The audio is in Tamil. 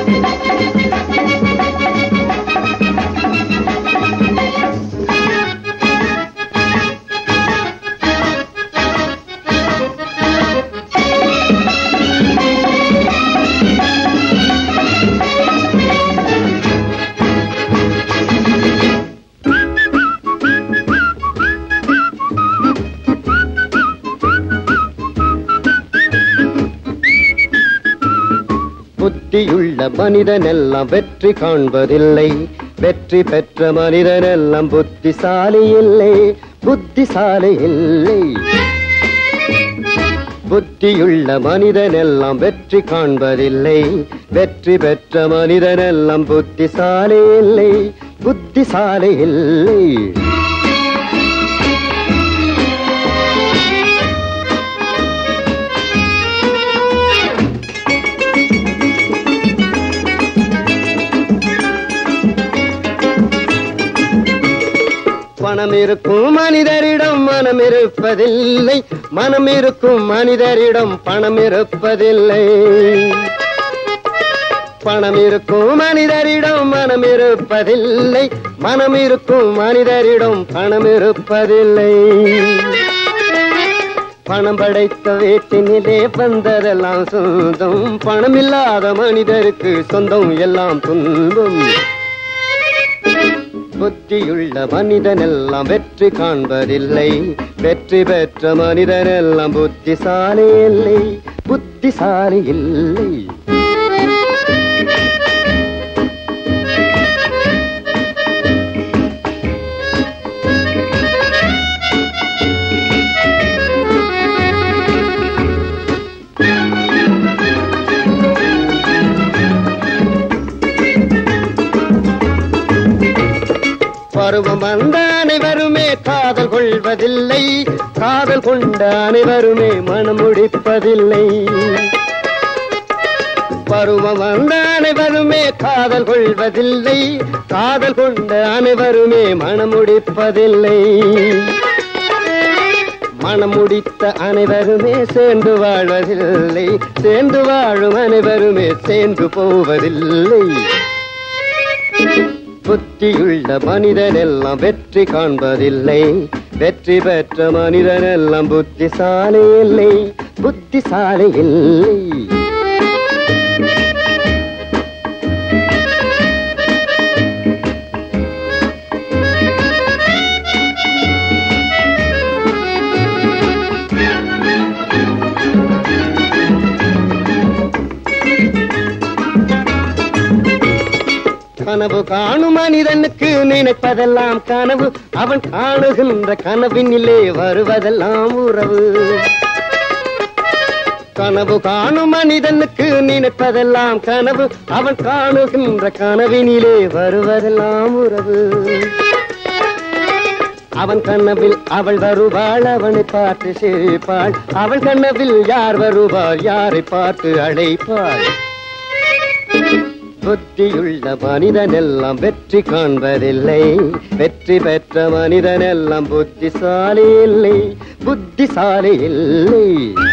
புத்தியுள்ள மனிதனெல்லாம் வெற்றி காண்பதில்லை வெற்றி பெற்ற மனிதனெல்லாம் புத்திசாலி இல்லை புத்திசாலி இல்லை புத்தியுள்ள மனிதனெல்லாம் வெற்றி காண்பதில்லை வெற்றி பெற்ற மனிதனெல்லாம் புத்திசாலி இல்லை புத்திசாலி இல்லை பணம் இருக்கும் மனிதரிடம் மனம் இருப்பதில்லை மனம் இருக்கும் மனிதரிடம் பணம் இருப்பதில்லை பணம் இருக்கும் மனிதரிடம் மனம் இருப்பதில்லை மனம் இருக்கும் மனிதரிடம் பணம் இருப்பதில்லை பணம் படைத்த வீட்டினிலே வந்ததெல்லாம் சொந்தம் பணம் இல்லாத மனிதருக்கு சொந்தம் எல்லாம் துன்பம் புத்தியுள்ள மனிதனெல்லாம் வெற்றி காண்பதில்லை வெற்றி பெற்ற மனிதனெல்லாம் புத்திசாலி இல்லை புத்திசாலி இல்லை பருவம் வந்த அனைவருமே காதல் கொள்வதில்லை காதல் கொண்ட அனைவருமே மனம் முடிப்பதில்லை பருவம் வந்த அனைவருமே காதல் கொள்வதில்லை காதல் கொண்ட அனைவருமே மனம் முடிப்பதில்லை மனம் முடித்த அனைவருமே சேர்ந்து வாழ்வதில்லை சேர்ந்து வாழும் அனைவருமே சேர்ந்து போவதில்லை புத்தியுள்ள மனிதனெல்லாம் வெற்றி காண்பதில்லை வெற்றி பெற்ற மனிதனெல்லாம் புத்திசாலி இல்லை புத்திசாலி இல்லை கனவு காணும் மனிதனுக்கு நினைப்பதெல்லாம் கனவு அவன் காணுகின்ற கனவினிலே வருவதெல்லாம் உறவு கனவு காணும் மனிதனுக்கு நினைப்பதெல்லாம் கனவு அவன் காணுகின்ற கனவினிலே வருவதெல்லாம் உறவு அவன் கனவில் அவள் வருவாள் அவனை பார்த்து சிரிப்பாள் அவள் கனவில் யார் வருவாள் யாரை பார்த்து அழைப்பாள் புத்தியுள்ள மனிதனெல்லாம் வெற்றி காண்பதில்லை வெற்றி பெற்ற மனிதனெல்லாம் புத்திசாலி இல்லை புத்திசாலி இல்லை